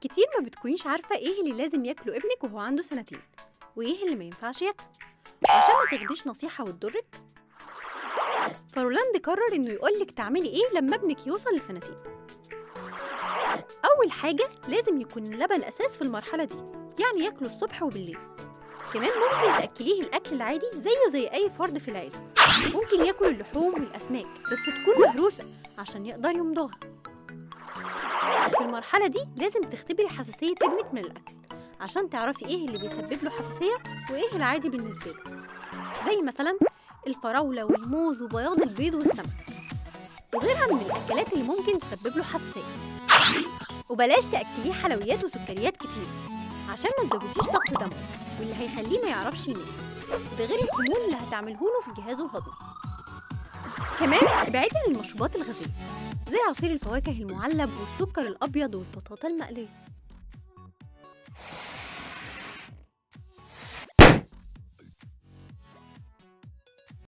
كتير ما بتكونيش عارفة إيه اللي لازم ياكله ابنك وهو عنده سنتين وإيه اللي ما ينفعش ياكله عشان ما تاخديش نصيحة وتضرك فرولاند قرر إنه يقولك تعملي إيه لما ابنك يوصل لسنتين أول حاجة لازم يكون اللبن أساس في المرحلة دي يعني ياكله الصبح وبالليل كمان ممكن تأكليه الأكل العادي زيه زي أي فرد في العيلة ممكن ياكل اللحوم والأسماك بس تكون مهروسة عشان يقدر يمضغها في المرحلة دي لازم تختبري حساسية ابنك من الأكل عشان تعرفي إيه اللي بيسبب له حساسية وإيه العادي بالنسبة له زي مثلا الفراولة والموز وبياض البيض والسمك وغيرها من الأكلات اللي ممكن تسبب له حساسية وبلاش تأكليه حلويات وسكريات كتير عشان ما تزوديش ضغط دمه واللي هيخليه ما يعرفش ينام ده غير الخمول اللي هتعمله له في جهازه الهضمي كمان ابعدي عن المشروبات الغازية زي عصير الفواكه المعلب والسكر الأبيض والبطاطا المقلية